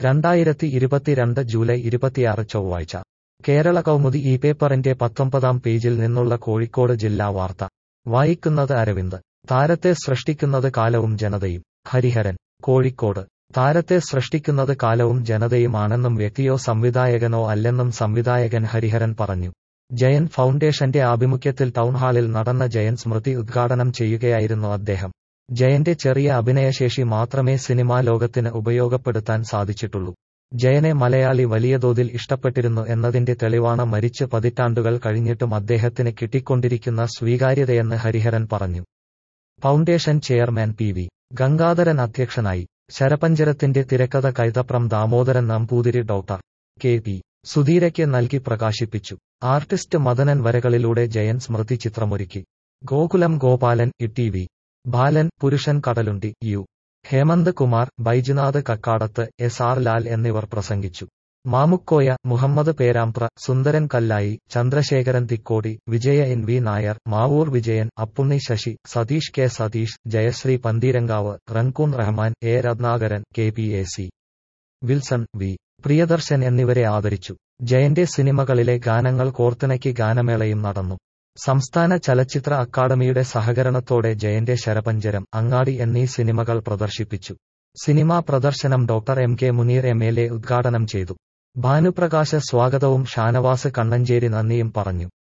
രണ്ടായിരത്തി ഇരുപത്തിരണ്ട് ജൂലൈ ഇരുപത്തിയാറ് ചൊവ്വാഴ്ച കേരള കൗമുദി ഈ പേപ്പറിന്റെ പത്തൊമ്പതാം പേജിൽ നിന്നുള്ള കോഴിക്കോട് ജില്ലാ വാർത്ത വായിക്കുന്നത് അരവിന്ദ് താരത്തെ സൃഷ്ടിക്കുന്നത് കാലവും ജനതയും ഹരിഹരൻ കോഴിക്കോട് താരത്തെ സൃഷ്ടിക്കുന്നത് കാലവും ജനതയുമാണെന്നും വ്യക്തിയോ സംവിധായകനോ അല്ലെന്നും സംവിധായകൻ ഹരിഹരൻ പറഞ്ഞു ജയൻ ഫൗണ്ടേഷന്റെ ആഭിമുഖ്യത്തിൽ ടൗൺഹാളിൽ നടന്ന ജയൻ സ്മൃതി ഉദ്ഘാടനം ചെയ്യുകയായിരുന്നു അദ്ദേഹം ജയന്റെ ചെറിയ അഭിനയശേഷി മാത്രമേ സിനിമാ ലോകത്തിന് ഉപയോഗപ്പെടുത്താൻ സാധിച്ചിട്ടുള്ളൂ ജയനെ മലയാളി വലിയ തോതിൽ ഇഷ്ടപ്പെട്ടിരുന്നു എന്നതിന്റെ തെളിവാണ് മരിച്ച് പതിറ്റാണ്ടുകൾ കഴിഞ്ഞിട്ടും അദ്ദേഹത്തിന് കിട്ടിക്കൊണ്ടിരിക്കുന്ന സ്വീകാര്യതയെന്ന് ഹരിഹരൻ പറഞ്ഞു foundation chairman P V Gangadharan അധ്യക്ഷനായി ശരപഞ്ചരത്തിന്റെ തിരക്കഥ Kaithapram Damodaran Namboothiri doctor K P സുധീരയ്ക്ക് നൽകി പ്രകാശിപ്പിച്ചു ആർട്ടിസ്റ്റ് മദനൻ വരകളിലൂടെ ജയൻ സ്മൃതി ചിത്രമൊരുക്കി Gokulam Gopalan E T V Balan Purushan Kadalundi U Hemanth Kumar Baijunath Kakkadath S R Lal എന്നിവർ പ്രസംഗിച്ചു Mamukkoya Muhammad Perambra Sundaran Kallayi Chandrasekharan Thikkodi Vijaya N V Nair Mavoor Vijayan Appunni Sasi Satheesh K Satheesh Jayasree Pantheerankavu Rangoon Rahman A Ratnakaran K P A C Wilson V Priyadarshan എന്നിവരെ ആദരിച്ചു ജയന്റെ സിനിമകളിലെ ഗാനങ്ങൾ കോർത്തിണക്കി ഗാനമേളയും നടന്നു സംസ്ഥാന ചലച്ചിത്ര അക്കാദമിയുടെ സഹകരണത്തോടെ ജയന്റെ ശരപഞ്ചരം അങ്ങാടി എന്നീ സിനിമകൾ പ്രദർശിപ്പിച്ചു സിനിമാ പ്രദർശനം doctor M K Muneer M L A ഉദ്ഘാടനം ചെയ്തു ഭാനുപ്രകാശ് സ്വാഗതവും ഷാനവാസ് കണ്ണഞ്ചേരി നന്ദിയും പറഞ്ഞു